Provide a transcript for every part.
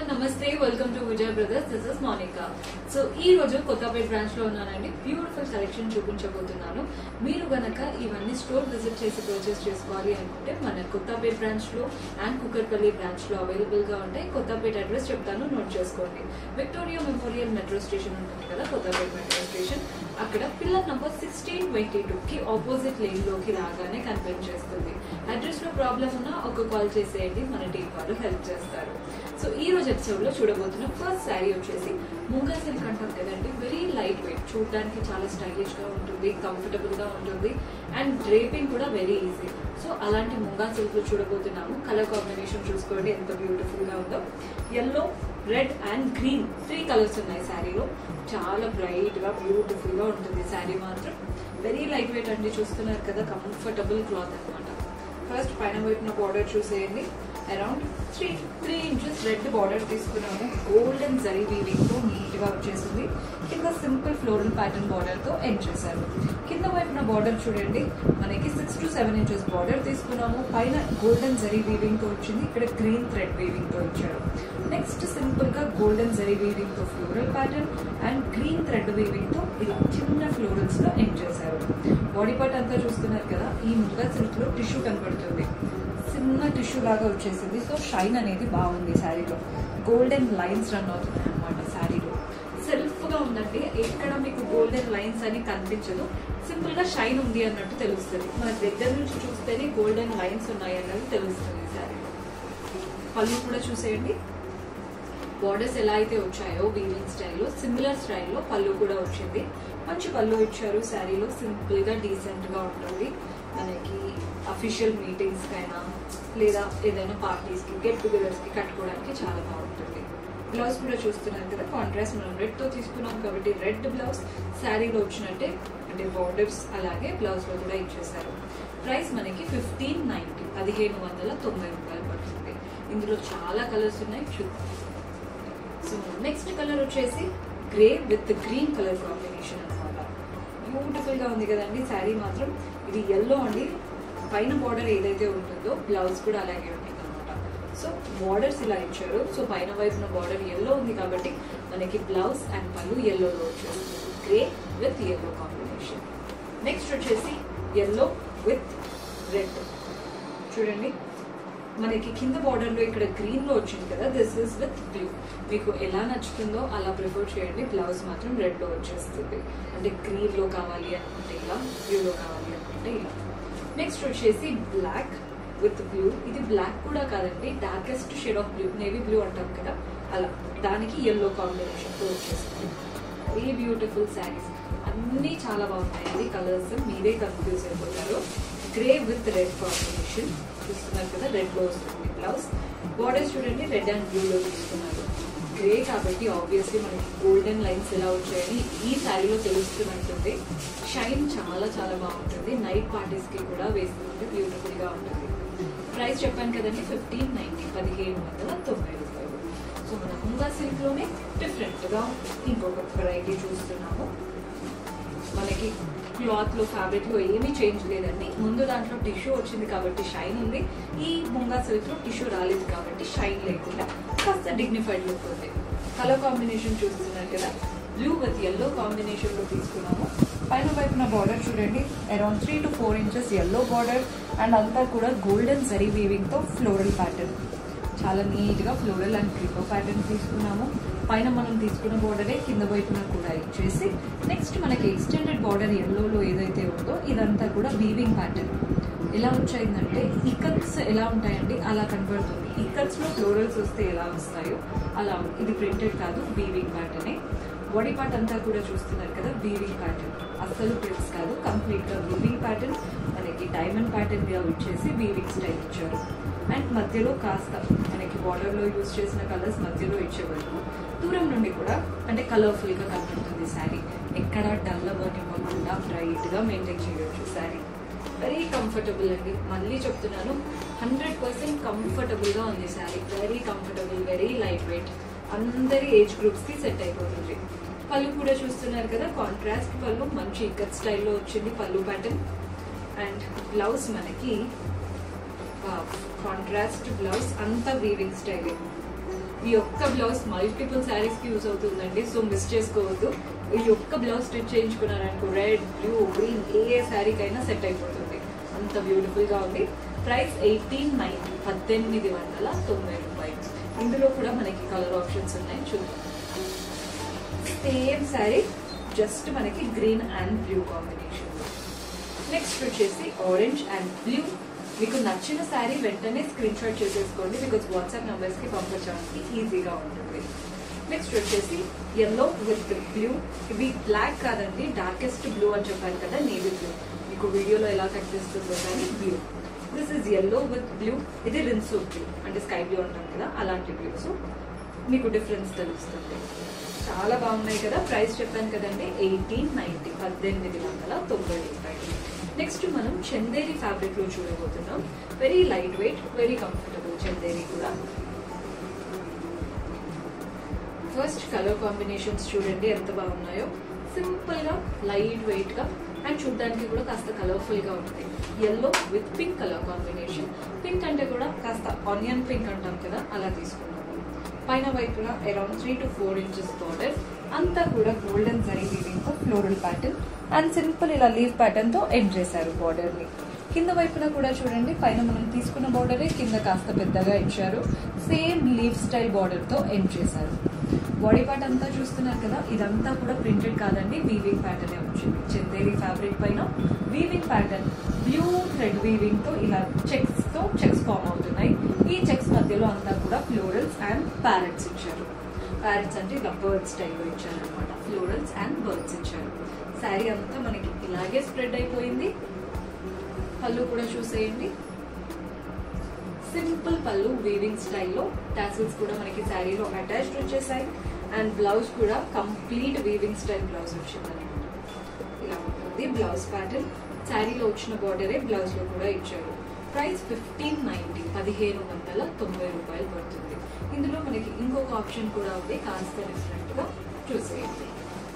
నమస్తే welcome to Vijay brothers this is Monica so ఈ రోజు కొత్తపేట బ్రాంచ్ లో ఉన్నానండి బ్యూటిఫుల్ కలెక్షన్ చూపించబోతున్నాను మీరు గనక ఇవన్నీ స్టోర్ విజిట్ చేసి పర్చేస్ చేసుకోవాలి అనుకుంటే మన కొత్తపేట బ్రాంచ్ లో అండ్ కుక్కర్పల్లి బ్రాంచ్ లో అవైలబుల్ గా ఉంటాయి కొత్తపేట అడ్రస్ చెప్తాను నోట్ చేసుకోండి విక్టోరియా మెమోరియల్ మెట్రో స్టేషన్ ఉంటుంది కదా కొత్తపేట మెట్రో స్టేషన్ అక్కడ pillar number sixteen twenty two కి ఆపోజిట్ లేన్ లోకి రాగానే కనిపించేస్తుంది అడ్రస్ లో ప్రాబ్లం ఉన్నా ఒక కాల్ చేసేయండి మన టీం వాళ్ళు హెల్ప్ చేస్తారు సో ఈ రోజు ఎపిసోడ్ లో చూడబోతున్న ఫస్ట్ శారీ వచ్చేసి ముంగా సిల్క్ అంటాం కదండి వెరీ లైట్ వెయిట్ చూడడానికి చాలా స్టైలిష్ గా ఉంటుంది కంఫర్టబుల్ గా ఉంటుంది అండ్ డ్రేపింగ్ కూడా వెరీ ఈజీ సో అలాంటి ముంగా సిల్క్ లో చూడబోతున్నాము కలర్ కాంబినేషన్ చూసుకోండి ఎంత బ్యూటిఫుల్ గా ఉందో yellow red and green three colours ఉన్నాయి శారీలో చాలా బ్రైట్ గా బ్యూటిఫుల్ గా ఉంటుంది శారీ మాత్రం వెరీ లైట్ వెయిట్ అండి చూస్తున్నారు కదా కంఫర్టబుల్ క్లాత్ అన్నమాట ఫస్ట్ పైన వైపున బార్డర్ చూసేయండి around three three inches red border తీసుకున్నాము గోల్డెన్ జరీ వీవింగ్ తో నీట్ గా వచ్చేసింది కింద సింపుల్ ఫ్లోరల్ ప్యాటర్న్ బార్డర్ తో ఎండ్ చేశారు కింద వైపున బార్డర్ చూడండి మనకి six to seven inches border తీసుకున్నాము పైన గోల్డెన్ జరీ వీవింగ్ తో వచ్చింది ఇక్కడ గ్రీన్ థ్రెడ్ వీవింగ్ తో ఇచ్చారు నెక్స్ట్ సింపుల్ గా గోల్డెన్ జరీ వీవింగ్ తో floral pattern and green thread weaving తో ఇలా చిన్న ఫ్లోరల్స్ తో ఎండ్ చేశారు బాడీ పార్ట్ అంతా చూస్తున్నారు కదా ఈ ముంగా సిల్క్ లో టిష్యూ కనబడుతుంది చిన్న టిష్యూ లాగా వచ్చేసింది సో షైన్ అనేది బాగుంది శారీలో గోల్డెన్ లైన్స్ రన్ అవుతున్నాయి అనమాట శారీలో సెల్ఫ్ గా ఉందండి ఎక్కడ మీకు గోల్డెన్ లైన్స్ అని కనిపించదు సింపుల్ గా షైన్ ఉంది అన్నట్టు తెలుస్తుంది మన దగ్గర నుంచి చూస్తేనే గోల్డెన్ లైన్స్ ఉన్నాయి అన్నది తెలుస్తుంది శారీలో పళ్ళు కూడా చూసేయండి బార్డర్స్ ఎలా అయితే వచ్చాయో వీవింగ్ స్టైల్లో సిమిలర్ స్టైల్లో పళ్ళు కూడా వచ్చింది మంచి పళ్ళు ఇచ్చారు శారీలో సింపుల్ గా డీసెంట్ గా ఉంటుంది మనకి అఫీషియల్ మీటింగ్స్ కైనా లేదా ఏదైనా పార్టీస్ కి గెట్ టుగెదర్స్ కి కట్టుకోవడానికి చాలా బాగుంటుంది బ్లౌజ్ కూడా చూస్తున్నారు కదా కాంట్రాస్ట్ మనం రెడ్ తో తీసుకున్నాం కాబట్టి రెడ్ బ్లౌజ్ శారీలో వచ్చినట్టే అంటే బార్డర్స్ అలాగే బ్లౌజ్ లో కూడా ఇచ్చేసారు ప్రైస్ మనకి ఫిఫ్టీన్ నైన్టీ పదిహేను వందల తొంభై రూపాయలు పడుతుంది ఇందులో చాలా కలర్స్ ఉన్నాయి చూద్దాం సో నెక్స్ట్ కలర్ వచ్చేసి grey with green colour combination అనమాట బ్యూటిఫుల్ గా ఉంది కదండి శారీ మాత్రం ఇది ఎల్లో అండి పైన బార్డర్ ఏదైతే ఉంటుందో బ్లౌజ్ కూడా అలాగే ఉంటుంది అనమాట సో బార్డర్స్ ఇలా ఇచ్చారు సో పైన వైపున బార్డర్ ఎల్లో ఉంది కాబట్టి మనకి బ్లౌజ్ అండ్ పళ్ళు ఎల్లోలో వచ్చేస్తుంది grey with yellow combination next వచ్చేసి ఎల్లో విత్ రెడ్ చూడండి మనకి కింద బార్డర్ లో ఇక్కడ గ్రీన్ లో వచ్చింది కదా దిస్ ఇస్ విత్ బ్లూ మీకు ఎలా నచ్చుతుందో అలా ప్రిఫర్ చేయండి బ్లౌజ్ మాత్రం రెడ్ లో వచ్చేస్తుంది అంటే గ్రీన్ లో కావాలి అనుకుంటే ఇలా బ్లూ లో కావాలి అనుకుంటే ఇలా నెక్స్ట్ వచ్చేసి బ్లాక్ విత్ బ్లూ ఇది బ్లాక్ కూడా కాదండి darkest shade of blue navy blue అంటాం కదా అలా దానికి ఎల్లో కాంబినేషన్ తో వచ్చేస్తుంది వెరీ బ్యూటిఫుల్ శారీస్ అన్నీ చాలా బాగున్నాయండి కలర్స్ మీరే కన్ఫ్యూజ్ అయిపోతారు గ్రే విత్ రెడ్ కాంబినేషన్ చూస్తున్నారు కదా రెడ్ లో వస్తుంది బ్లౌజ్ బార్డర్స్ చూడండి రెడ్ అండ్ బ్లూ లో తీసుకున్నారు గ్రే కాబట్టి ఆబ్వియస్లీ మనకి గోల్డెన్ లైన్స్ ఎలా వచ్చాయని ఈ శారీలో తెలుస్తున్నట్టుంది షైన్ చాలా చాలా బాగుంటుంది నైట్ పార్టీస్ కి కూడా వేసుకుంటే బ్యూటిఫుల్ గా ఉంటుంది ప్రైస్ చెప్పాను కదండి ఫిఫ్టీన్ నైన్టీ పదిహేను వందల తొంభై రూపాయలు సో మన ముంగా సిల్క్ లోనే డిఫరెంట్ గా ఇంకొక వెరైటీ చూస్తున్నాము మనకి క్లాత్ లో ఫ్యాబ్రిక్ లో ఏమీ చేంజ్ లేదండి ముందు దాంట్లో టిష్యూ వచ్చింది కాబట్టి షైన్ ఉంది ఈ ముంగా సిల్క్ లో టిష్యూ రాలేదు కాబట్టి షైన్ లేకుండా కాస్త డిగ్నిఫైడ్ లుక్ ఉంది కలర్ కాంబినేషన్ చూస్తున్నారు కదా బ్లూ విత్ ఎల్లో కాంబినేషన్ లో తీసుకున్నాము పైన వైపున బార్డర్ చూడండి around three to four inches yellow border and అంతా కూడా గోల్డెన్ జరీ వీవింగ్ తో ఫ్లోరల్ ప్యాటర్న్ చాలా నీట్ గా ఫ్లోరల్ అండ్ క్రిపో ప్యాటర్న్ తీసుకున్నాము పైన మనం తీసుకున్న బార్డరే కింద వైపున కూడా ఇచ్చేసి నెక్స్ట్ మనకి ఎక్స్టెండెడ్ బార్డర్ ఎల్లోలో ఏదైతే ఉందో ఇదంతా కూడా వీవింగ్ ప్యాటర్న్ ఎలా వచ్చాయిందంటే ఇకట్స్ ఎలా ఉంటాయండి అలా కనబడుతుంది ఇకట్స్ లో ఫ్లోరల్స్ వస్తే ఎలా వస్తాయో అలా ఉంది. ఇది ప్రింటెడ్ కాదు వీవింగ్ ప్యాటర్నే బాడీ పార్ట్ అంతా కూడా చూస్తున్నారు కదా వీవింగ్ ప్యాటర్న్ అస్సలు ప్రింట్స్ కాదు కంప్లీట్ గా వీవింగ్ ప్యాటర్న్ మనకి డైమండ్ ప్యాటర్న్ గా వచ్చేసి వీవింగ్ స్టైల్ ఇచ్చారు అండ్ మధ్యలో కాస్త మనకి బార్డర్ లో యూజ్ చేసిన కలర్స్ మధ్యలో ఇచ్చే వరకు దూరం నుండి కూడా అంటే కలర్ఫుల్ గా కనబడుతుంది శారీ ఎక్కడ డల్ అవ్వనివ్వకుండా బ్రైట్ గా మెయింటైన్ చేయొచ్చు శారీ వెరీ కంఫర్టబుల్ అండి మళ్ళీ చెప్తున్నాను హండ్రెడ్ పర్సెంట్ కంఫర్టబుల్ గా ఉంది sari very comfortable very light weight అందరి ఏజ్ గ్రూప్స్ కి సెట్ అయిపోతుంది పళ్ళు కూడా చూస్తున్నారు కదా కాంట్రాస్ట్ పళ్ళు మంచి ఇక్కత్ స్టైల్లో వచ్చింది పళ్ళు ప్యాటర్న్ అండ్ బ్లౌజ్ మనకి కాంట్రాస్ట్ బ్లౌజ్ అంతా వీవింగ్ స్టైల్ ఈ ఒక్క బ్లౌజ్ మల్టిపుల్ శారీస్ కి యూస్ అవుతుందండి సో మిస్ చేసుకోవద్దు ఈ ఒక్క బ్లౌజ్ స్టిచ్ చేయించుకున్నారనుకో రెడ్ బ్లూ గ్రీన్ ఏ ఏ శారీకైనా సెట్ అయిపోతుంది అంత బ్యూటిఫుల్ గా ఉంది ప్రైస్ ఎయిటీన్ నైన్టీ పద్దెనిమిది వందల తొంభై రూపాయలు ఇందులో కూడా మనకి కలర్ ఆప్షన్స్ ఉన్నాయి చూద్దాం సేమ్ శారీ జస్ట్ మనకి green and blue combination next వచ్చేసి ఆరెంజ్ అండ్ బ్లూ మీకు నచ్చిన శారీ వెంటనే స్క్రీన్ షాట్ చేసేసుకోండి బికాస్ వాట్సాప్ నంబర్స్ కి పంపించడానికి ఈజీగా ఉంటుంది నెక్స్ట్ వచ్చేసి ఎల్లో విత్ బ్లూ ఇవి బ్లాక్ కాదండి డార్కెస్ట్ బ్లూ అని చెప్పాను కదా నేవీ బ్లూ మీకు వీడియోలో ఎలా కనిపిస్తుందో కానీ blue this is yellow with blue ఇది రిన్సో బ్లూ అంటే స్కై బ్లూ అంటాం కదా అలాంటి బ్లూ సో మీకు డిఫరెన్స్ తెలుస్తుంది చాలా బాగున్నాయి కదా ప్రైస్ చెప్పాను కదండి ఎయిటీన్ నైన్టీ పద్దెనిమిది వందల తొంభై రూపాయలు నెక్స్ట్ మనం చందేరి ఫ్యాబ్రిక్ లో చూడబోతున్నాం very light weight very comfortable Chanderi కూడా ఫస్ట్ కలర్ కాంబినేషన్స్ చూడండి ఎంత బాగున్నాయో సింపుల్ గా లైట్ వెయిట్ గా అండ్ చూడడానికి కూడా కాస్త కలర్ఫుల్ గా ఉంటుంది yellow with pink colour combination pink అంటే కూడా కాస్త ఆనియన్ పింక్ అంటాం కదా అలా తీసుకున్నాము పైన వైపున around three to four inches border అంతా కూడా గోల్డెన్ జరీ వీవింగ్ తో ఫ్లోరల్ ప్యాటర్న్ అండ్ సింపుల్ ఇలా లీవ్ ప్యాటర్న్ తో ఎండ్ చేశారు బార్డర్ ని కింద వైపున కూడా చూడండి పైన మనం తీసుకున్న బార్డరే కింద కాస్త పెద్దగా ఇచ్చారు సేమ్ లీవ్ స్టైల్ బార్డర్ తో ఎండ్ చేశారు బాడీ పార్ట్ అంతా చూస్తున్నారు కదా ఇదంతా కూడా ప్రింటెడ్ కాదండి వీవింగ్ ప్యాటర్న్ వచ్చింది చందేరి ఫ్యాబ్రిక్ పైన weaving pattern blue thread weaving తో ఇలా చెక్స్ తో చెక్స్ ఫామ్ అవుతున్నాయి ఈ చెక్స్ మధ్యలో అంతా కూడా ఫ్లోరల్స్ అండ్ ప్యారెట్స్ ఇచ్చారు ప్యారెట్స్ అంటే ఇలా బర్డ్ స్టైల్లో ఇచ్చారు అనమాట ఫ్లోరల్స్ అండ్ బర్డ్స్ ఇచ్చారు శారీ అంతా మనకి ఇలాగే స్ప్రెడ్ అయిపోయింది పళ్ళు కూడా చూసేయండి సింపుల్ పళ్ళు వీవింగ్ స్టైల్లో టాసిల్స్ కూడా మనకి శారీలో అటాచ్డ్ వచ్చేసాయి అండ్ బ్లౌజ్ కూడా కంప్లీట్ వీవింగ్ స్టైల్ బ్లౌజ్ వచ్చింది ఇలా ఉంటుంది బ్లౌజ్ ప్యాటర్న్ శారీలో వచ్చిన బార్డరే బ్లౌజ్ లో కూడా ఇచ్చారు ప్రైస్ ఫిఫ్టీన్ నైన్టీ పదిహేను వందల తొంభై రూపాయలు పడుతుంది ఇందులో మనకి ఇంకొక ఆప్షన్ కూడా ఉంది కాస్త డిఫరెంట్ గా చూసేయండి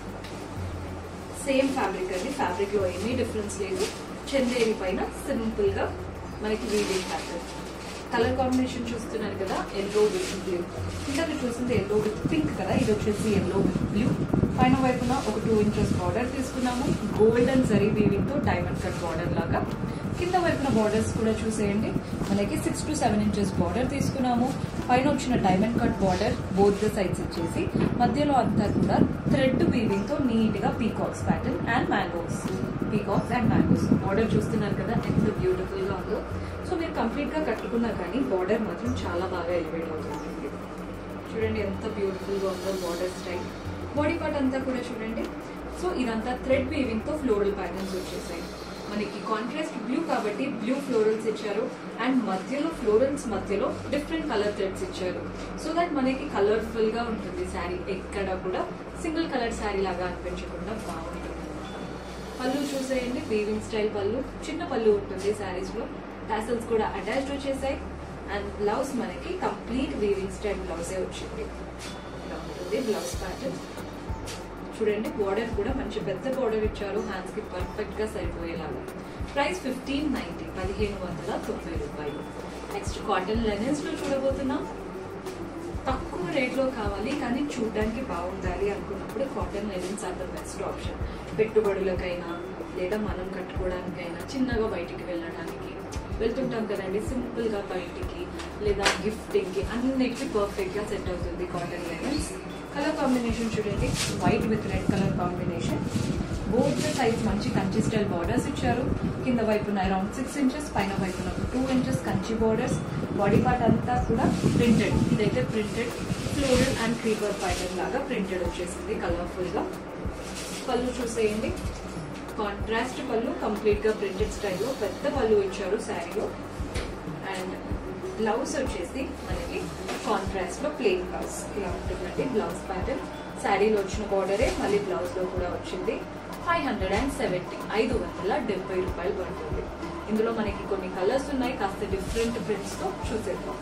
సేమ్ ఫ్యాబ్రిక్ అండి ఫ్యాబ్రిక్ లో ఏమీ డిఫరెన్స్ లేదు చందేరి పైన సింపుల్ గా మనకి వీవింగ్ ప్యాటర్న్ కలర్ కాంబినేషన్ చూస్తున్నారు కదా ఎల్లో విత్ బ్లూ ఇంతకు చూసింది ఎల్లో విత్ పింక్ కదా ఇది వచ్చేసి ఎల్లో విత్ బ్లూ పైన వైపున ఒక టూ ఇంచెస్ బార్డర్ తీసుకున్నాము గోల్డెన్ జరీ వీవింగ్ తో డైమండ్ కట్ బార్డర్ లాగా కింద వైపున బార్డర్స్ కూడా చూసేయండి మనకి six to seven inches border తీసుకున్నాము పైన వచ్చిన diamond cut border both the sides ఇచ్చేసి మధ్యలో అంతా కూడా థ్రెడ్ వీవింగ్ తో నీట్ గా peacocks pattern and mangoes peacocks and mangoes border చూస్తున్నారు కదా ఎంత బ్యూటిఫుల్ గా ఉందో సో మీరు కంప్లీట్ గా కట్టుకున్నా కానీ బార్డర్ మాత్రం చాలా బాగా ఎలివేట్ అవుతుంది చూడండి ఎంత బ్యూటిఫుల్ గా ఉందో బార్డర్ స్టైల్ బాడీ పార్ట్ అంతా కూడా చూడండి సో ఇదంతా థ్రెడ్ వీవింగ్ తో ఫ్లోరల్ ప్యాటర్న్స్ వచ్చేసాయి మనకి కాంట్రాస్ట్ బ్లూ కాబట్టి బ్లూ ఫ్లోరల్స్ ఇచ్చారు అండ్ మధ్యలో ఫ్లోరల్స్ మధ్యలో డిఫరెంట్ కలర్ థ్రెడ్స్ ఇచ్చారు సో దట్ మనకి కలర్ఫుల్ గా ఉంటుంది శారీ ఎక్కడ కూడా సింగిల్ కలర్ శారీ లాగా అనిపించకుండా బాగుంటుంది పళ్ళు చూసేయండి వీవింగ్ స్టైల్ పళ్ళు చిన్న పళ్ళు ఉంటుంది శారీస్ లో టాసల్స్ కూడా అటాచ్డ్ వచ్చేసాయి అండ్ బ్లౌజ్ మనకి కంప్లీట్ వీవింగ్ స్టైల్ బ్లౌజే వచ్చింది ఇలా ఉంటుంది బ్లౌజ్ ప్యాటర్న్ చూడండి బార్డర్ కూడా మంచి పెద్ద బార్డర్ ఇచ్చారు హ్యాండ్స్ కి పర్ఫెక్ట్ గా సరిపోయేలాగా ప్రైస్ ఫిఫ్టీన్ నైన్టీ పదిహేను వందల తొంభై రూపాయలు నెక్స్ట్ కాటన్ లెనిన్స్ లో చూడబోతున్నాం తక్కువ రేట్ లో కావాలి కానీ చూడడానికి బాగుండాలి అనుకున్నప్పుడు cotton linens are the best option పెట్టుబడులకైనా లేదా మనం కట్టుకోవడానికైనా చిన్నగా బయటికి వెళ్ళడానికి వెళ్తుంటాం కదండి సింపుల్ గా బయటికి లేదా గిఫ్టింగ్ కి అన్నిటికీ పర్ఫెక్ట్ గా సెట్ అవుతుంది కాటన్ లెనిన్స్ కలర్ కాంబినేషన్ చూడండి white with red colour combination both సైజ్ మంచి కంచి స్టైల్ బార్డర్స్ ఇచ్చారు కింద వైపున అరౌండ్ సిక్స్ ఇంచెస్ పైన వైపున two inches Kanchi borders body part అంతా కూడా ప్రింటెడ్ ఇదైతే printed floral and creeper pattern లాగా ప్రింటెడ్ వచ్చేసింది కలర్ఫుల్ గా పళ్ళు చూసేయండి కాంట్రాస్ట్ పళ్ళు కంప్లీట్ గా ప్రింటెడ్ స్టైల్లో పెద్ద పళ్ళు ఇచ్చారు శారీలో అండ్ బ్లౌజ్ వచ్చేసి మనకి కాంట్రాస్ట్ లో ప్లెయిన్ బ్లౌజ్ ఇలా ఉంటుందండి బ్లౌజ్ ప్యాటర్న్ శారీలో వచ్చిన బార్డరే మళ్ళీ బ్లౌజ్ లో కూడా వచ్చింది ఫైవ్ హండ్రెడ్ అండ్ సెవెంటీ ఐదు వందల డెబ్బై రూపాయలు పడుతుంది ఇందులో మనకి కొన్ని కలర్స్ ఉన్నాయి కాస్త డిఫరెంట్ ప్రింట్స్ తో చూసేద్దాం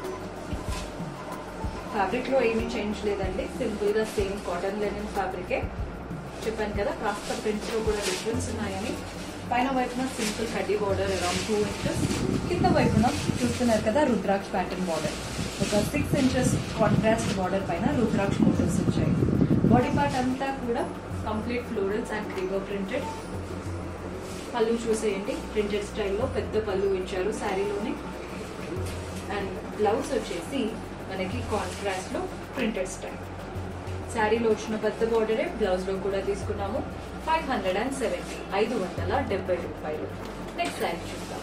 ఫ్యాబ్రిక్ లో ఏమీ చేంజ్ లేదండి సింపుల్ గా సేమ్ కాటన్ లెనిన్ ఫ్యాబ్రికే చెప్పాను కదా కాస్త ప్రింట్స్ లో కూడా డిఫరెన్స్ ఉన్నాయని పైన వైపున సింపుల్ కడ్డీ బార్డర్ అరౌండ్ టూ ఇంచెస్ కింద వైపున చూస్తున్నారు కదా రుద్రాక్ష ప్యాటర్న్ బార్డర్ ఒక సిక్స్ ఇంచెస్ కాంట్రాస్ట్ బార్డర్ పైన రుద్రాక్ష మోటివ్స్ వచ్చాయి బాడీ పార్ట్ అంతా కూడా complete florals and creeper printed pallu చూసేయండి ప్రింటెడ్ స్టైల్లో పెద్ద పళ్ళు ఇచ్చారు శారీలోనే అండ్ బ్లౌజ్ వచ్చేసి మనకి కాంట్రాస్ట్ లో ప్రింటెడ్ స్టైల్ శారీలో వచ్చిన పెద్ద బార్డరే బ్లౌజ్ లో కూడా తీసుకున్నాము ఫైవ్ హండ్రెడ్ అండ్ సెవెంటీ ఐదు వందల డెబ్బై రూపాయలు నెక్స్ట్ శారీ చూద్దాం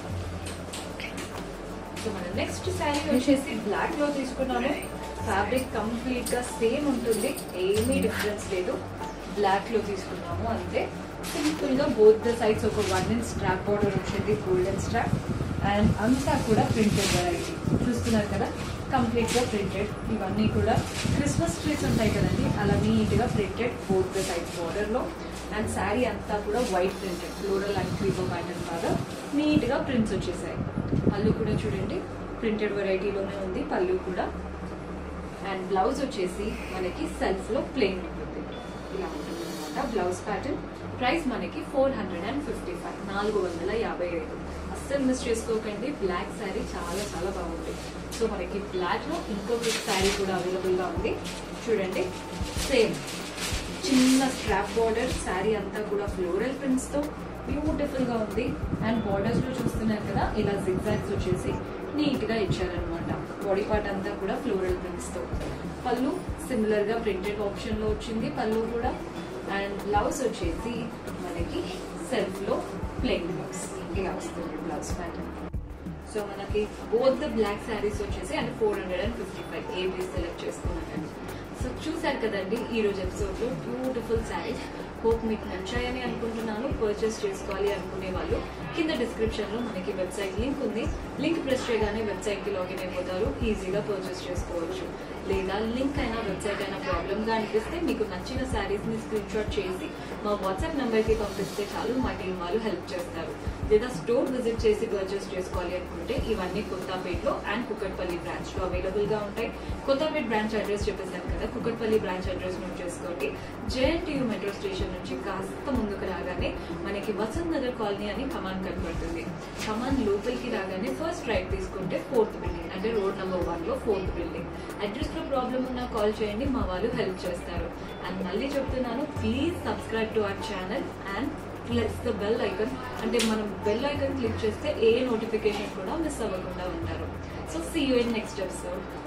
సో మన నెక్స్ట్ శారీ వచ్చేసి బ్లాక్ లో తీసుకున్నాము ఫ్యాబ్రిక్ కంప్లీట్ గా సేమ్ ఉంటుంది ఏమీ డిఫరెన్స్ లేదు బ్లాక్ లో తీసుకున్నాము అంతే సింపుల్ గా బోత్ ద సైడ్స్ ఒక వన్ ఇంచ్ స్ట్రాప్ బార్డర్ వచ్చింది గోల్డెన్ స్ట్రాప్ అండ్ అంతా కూడా ప్రింటెడ్ వెరైటీ చూస్తున్నారు కదా కంప్లీట్ గా ప్రింటెడ్ ఇవన్నీ కూడా క్రిస్మస్ ట్రీస్ ఉంటాయి కదండి అలా నీట్ గా printed both the sides border లో అండ్ శారీ అంతా కూడా white printed floral and creeper pattern లాగా నీట్ గా ప్రింట్స్ వచ్చేసాయి పళ్ళు కూడా చూడండి ప్రింటెడ్ వెరైటీలోనే ఉంది పళ్ళు కూడా అండ్ బ్లౌజ్ వచ్చేసి మనకి సెల్ఫ్ లో ప్లెయిన్ ఉంటుంది ఇలా ఉంటుంది అనమాట బ్లౌజ్ ప్యాటర్న్ ప్రైస్ మనకి four hundred and fifty five నాలుగు వందల యాభై ఐదు అస్సలు మిస్ చేసుకోకండి బ్లాక్ శారీ చాలా చాలా బాగుంది సో మనకి బ్లాక్ లో ఇంకొక శారీ కూడా అవైలబుల్ గా ఉంది చూడండి సేమ్ చిన్న స్ట్రాప్ బార్డర్ శారీ అంతా కూడా ఫ్లోరల్ ప్రింట్స్ తో బ్యూటిఫుల్ గా ఉంది అండ్ బార్డర్స్ లో చూస్తున్నారు కదా ఇలా జిగ్జాగ్స్ వచ్చేసి నీట్ గా ఇచ్చారనమాట బాడీ పార్ట్ అంతా కూడా ఫ్లోరల్ ప్రింట్స్ తో పళ్ళు సిమిలర్ గా ప్రింటెడ్ ఆప్షన్ లో వచ్చింది పళ్ళు కూడా అండ్ బ్లౌజ్ వచ్చేసి మనకి సెల్ఫ్ లో ప్లెయిన్ బ్లౌజ్ ఇలా వస్తుంది బ్లౌజ్ ప్యాటర్న్ సో మనకి బోత్ ద బ్లాక్ శారీస్ వచ్చేసి అంటే four hundred and fifty five ఏబీ సెలెక్ట్ చేసుకున్నాను సో చూసారు కదండి ఈ రోజు ఎపిసోడ్ లో బ్యూటిఫుల్ శారీస్ హోప్ మీకు నచ్చాయని అనుకుంటున్నాను పర్చేస్ చేసుకోవాలి అనుకునే వాళ్ళు కింద డిస్క్రిప్షన్ లో మనకి వెబ్సైట్ లింక్ ఉంది లింక్ ప్రెస్ చేయగానే వెబ్సైట్ కి లాగిన్ అయిపోతారు ఈజీగా పర్చేస్ చేసుకోవచ్చు లేదా లింక్ అయినా వెబ్సైట్ అయినా ప్రాబ్లమ్ గా అనిపిస్తే మీకు నచ్చిన శారీస్ ని స్క్రీన్ షాట్ చేసి మా వాట్సాప్ నంబర్ కి పంపిస్తే చాలు మా టీం వాళ్ళు హెల్ప్ చేస్తారు లేదా స్టోర్ విజిట్ చేసి పర్చేస్ చేసుకోవాలి అనుకుంటే ఇవన్నీ కొత్తపేటలో అండ్ కుక్కట్పల్లి బ్రాంచ్ లో అవైలబుల్ గా ఉంటాయి కొత్తపేట బ్రాంచ్ అడ్రస్ చెప్పేసాను కదా కుక్కట్పల్లి బ్రాంచ్ అడ్రస్ నోట్ చేసుకోండి జేఎన్టీయూ మెట్రో స్టేషన్ నుంచి కాస్త ముందుకు రాగానే మనకి వసంత్ నగర్ కాలనీ అని కమాన్ కనబడుతుంది కమాన్ లోపలికి రాగానే ఫస్ట్ రైట్ తీసుకుంటే ఫోర్త్ బిల్డింగ్ అంటే రోడ్ నెంబర్ వన్ లో ఫోర్త్ బిల్డింగ్ అడ్రస్ లో ప్రాబ్లం ఉన్నా కాల్ చేయండి మా వాళ్ళు హెల్ప్ చేస్తారు అండ్ మళ్ళీ చెప్తున్నాను please subscribe to our channel and press the bell icon అంటే మనం బెల్ ఐకన్ క్లిక్ చేస్తే ఏ నోటిఫికేషన్ కూడా మిస్ అవ్వకుండా ఉంటారు so see you in next episode